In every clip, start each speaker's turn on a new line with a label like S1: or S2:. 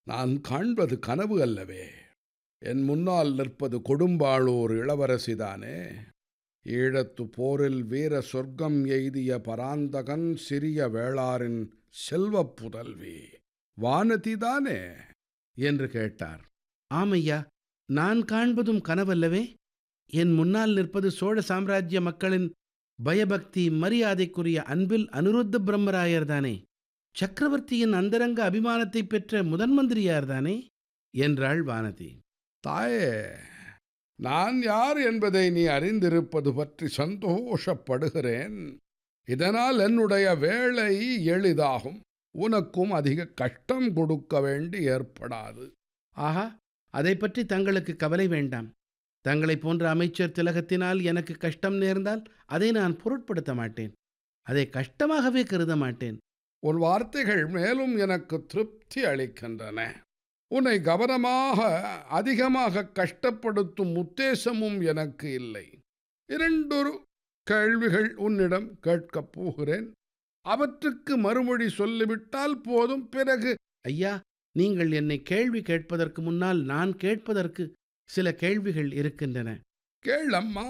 S1: நான் காண்பது கனவு அல்லவே என் முன்னால் நிற்பது கொடும்பாளூர் இளவரசிதானே ஈழத்து போரில் வீர சொர்க்கம் எய்திய பராந்தகன் சிறிய வேளாரின் செல்வப் புதல்வி வானதிதானே என்று கேட்டார்
S2: ஆமையா நான் காண்பதும் கனவல்லவே என் முன்னால் நிற்பது சோழ சாம்ராஜ்ய மக்களின் பயபக்தி மரியாதைக்குரிய அன்பில் அனிருத்த பிரம்மராயர்தானே சக்கரவர்த்தியின் அந்தரங்க அபிமானத்தைப் பெற்ற முதன் மந்திரியார்தானே என்றாள் வானதி
S1: தாயே நான் யார் என்பதை நீ அறிந்திருப்பது பற்றி சந்தோஷப்படுகிறேன் இதனால் என்னுடைய வேலை எளிதாகும் உனக்கும் அதிக கஷ்டம் கொடுக்க வேண்டி ஏற்படாது
S2: ஆஹா அதை பற்றி தங்களுக்கு கவலை வேண்டாம் தங்களைப் போன்ற அமைச்சர் திலகத்தினால் எனக்கு கஷ்டம் நேர்ந்தால் அதை நான் பொருட்படுத்த மாட்டேன் அதை கஷ்டமாகவே கருத மாட்டேன்
S1: உன் வார்த்தைகள் மேலும் எனக்கு திருப்தி அளிக்கின்றன உன்னை கவனமாக அதிகமாக கஷ்டப்படுத்தும் உத்தேசமும் எனக்கு இல்லை இரண்டொரு கேள்விகள் உன்னிடம் கேட்கப் போகிறேன் அவற்றுக்கு மறுமொழி சொல்லிவிட்டால் போதும் பிறகு
S2: ஐயா நீங்கள் என்னை கேள்வி கேட்பதற்கு முன்னால் நான் கேட்பதற்கு சில கேள்விகள் இருக்கின்றன
S1: கேளம்மா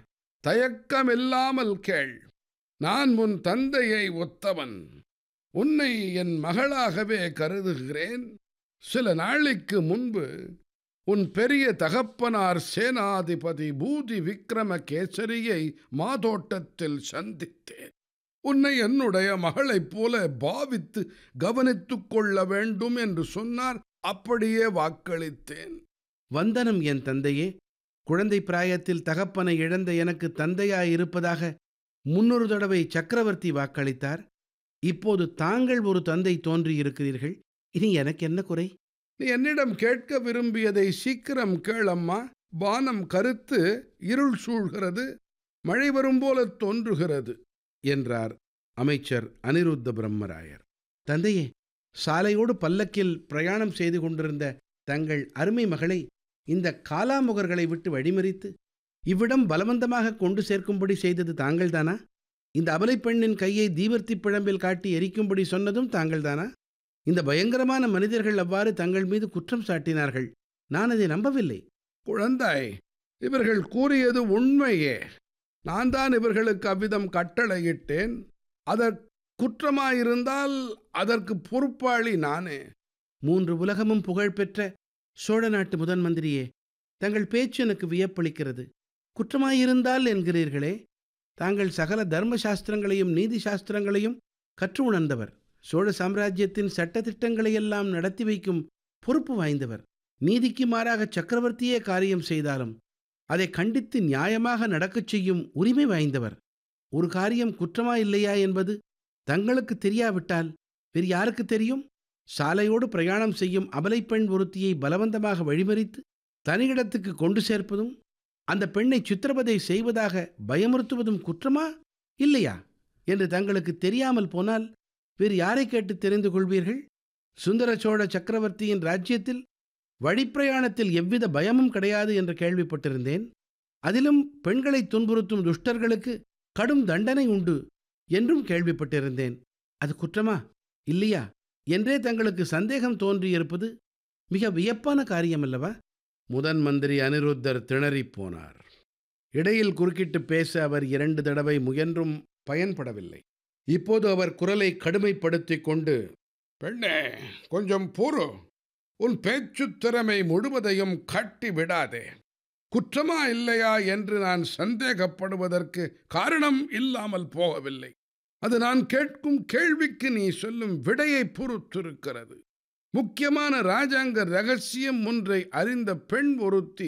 S1: தயக்கமில்லாமல் கேள் நான் உன் தந்தையை ஒத்தவன் உன்னை என் மகளாகவே கருதுகிறேன் சில நாளைக்கு முன்பு உன் பெரிய தகப்பனார் சேனாதிபதி பூதி விக்ரம கேசரியை மாதோட்டத்தில் சந்தித்தேன் உன்னை என்னுடைய மகளைப் போல பாவித்து கவனித்துக் கொள்ள வேண்டும் என்று சொன்னார் அப்படியே வாக்களித்தேன்
S2: வந்தனம் என் தந்தையே குழந்தை பிராயத்தில் தகப்பனை இழந்த எனக்கு தந்தையாயிருப்பதாக முன்னொரு தடவை சக்கரவர்த்தி வாக்களித்தார் இப்போது தாங்கள் ஒரு தந்தை தோன்றியிருக்கிறீர்கள் இனி எனக்கு என்ன குறை
S1: நீ என்னிடம் கேட்க விரும்பியதை சீக்கிரம் கேளம்மா வானம் கருத்து இருள் சூழ்கிறது மழை வரும் போல தோன்றுகிறது
S2: என்றார் அமைச்சர் அனிருத்த பிரம்மராயர் தந்தையே சாலையோடு பல்லக்கில் பிரயாணம் செய்து கொண்டிருந்த தங்கள் அருமை மகளை இந்த காலாமுகர்களை விட்டு வழிமறித்து இவ்விடம் பலவந்தமாக கொண்டு சேர்க்கும்படி செய்தது தாங்கள்தானா இந்த அபலைப் பெண்ணின் கையை தீவர்த்தி பிழம்பில் காட்டி எரிக்கும்படி சொன்னதும் தாங்கள்தானா இந்த பயங்கரமான மனிதர்கள் அவ்வாறு தங்கள் மீது குற்றம் சாட்டினார்கள் நான் அதை நம்பவில்லை
S1: குழந்தாய் இவர்கள் கூறியது உண்மையே நான் தான் இவர்களுக்கு அவ்விதம் கட்டளையிட்டேன் அதற் குற்றமாயிருந்தால் அதற்கு பொறுப்பாளி நானே
S2: மூன்று உலகமும் புகழ்பெற்ற சோழ நாட்டு முதன் மந்திரியே தங்கள் பேச்சு எனக்கு வியப்பளிக்கிறது குற்றமாயிருந்தால் என்கிறீர்களே தாங்கள் சகல தர்ம சாஸ்திரங்களையும் நீதி சாஸ்திரங்களையும் கற்று உணர்ந்தவர் சோழ சாம்ராஜ்யத்தின் சட்டதிட்டங்களையெல்லாம் நடத்தி வைக்கும் பொறுப்பு வாய்ந்தவர் நீதிக்கு மாறாக சக்கரவர்த்தியே காரியம் செய்தாலும் அதை கண்டித்து நியாயமாக நடக்கச் செய்யும் உரிமை வாய்ந்தவர் ஒரு காரியம் குற்றமா இல்லையா என்பது தங்களுக்கு தெரியாவிட்டால் வேறு யாருக்கு தெரியும் சாலையோடு பிரயாணம் செய்யும் அபலைப்பெண் ஒருத்தியை பலவந்தமாக வழிமறித்து தனியிடத்துக்கு கொண்டு சேர்ப்பதும் அந்த பெண்ணை சித்திரவதை செய்வதாக பயமுறுத்துவதும் குற்றமா இல்லையா என்று தங்களுக்கு தெரியாமல் போனால் வேறு யாரை கேட்டு தெரிந்து கொள்வீர்கள் சுந்தர சோழ சக்கரவர்த்தியின் ராஜ்யத்தில் வழிப்பிரயாணத்தில் எவ்வித பயமும் கிடையாது என்று கேள்விப்பட்டிருந்தேன் அதிலும் பெண்களை துன்புறுத்தும் துஷ்டர்களுக்கு கடும் தண்டனை உண்டு என்றும் கேள்விப்பட்டிருந்தேன் அது குற்றமா இல்லையா என்றே தங்களுக்கு சந்தேகம் தோன்றியிருப்பது மிக வியப்பான காரியமல்லவா முதன் மந்திரி அனிருத்தர் திணறிப் போனார் இடையில் குறுக்கிட்டு பேச அவர் இரண்டு தடவை முயன்றும் பயன்படவில்லை இப்போது அவர் குரலை கடுமைப்படுத்திக் கொண்டு பெண்ணே கொஞ்சம் பொறு உன் பேச்சுத் திறமை முழுவதையும் கட்டி விடாதே குற்றமா இல்லையா என்று நான் சந்தேகப்படுவதற்கு காரணம் இல்லாமல் போகவில்லை அது நான் கேட்கும் கேள்விக்கு நீ சொல்லும் விடையை பொறுத்திருக்கிறது முக்கியமான ராஜாங்க ரகசியம் ஒன்றை அறிந்த பெண் ஒருத்தி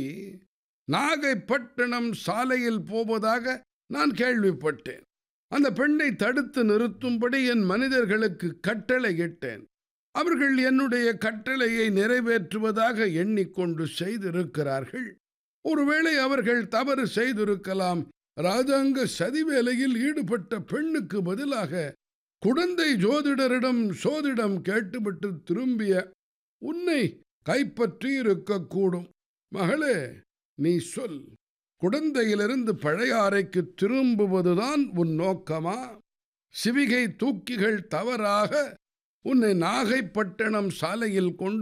S2: நாகைப்பட்டினம் சாலையில் போவதாக நான் கேள்விப்பட்டேன் அந்த பெண்ணை தடுத்து நிறுத்தும்படி என் மனிதர்களுக்கு கட்டளையிட்டேன் அவர்கள் என்னுடைய கட்டளையை நிறைவேற்றுவதாக எண்ணிக்கொண்டு செய்திருக்கிறார்கள் ஒருவேளை அவர்கள் தவறு செய்திருக்கலாம் ராஜாங்க சதி வேலையில் ஈடுபட்ட பெண்ணுக்கு பதிலாக குழந்தை ஜோதிடரிடம் சோதிடம் கேட்டுவிட்டு திரும்பிய உன்னை கைப்பற்றி இருக்கக்கூடும் மகளே நீ சொல் குழந்தையிலிருந்து பழையாறைக்கு திரும்புவதுதான் உன் நோக்கமா சிவிகை தூக்கிகள் தவறாக உன்னை நாகைப்பட்டினம் சாலையில் கொண்டு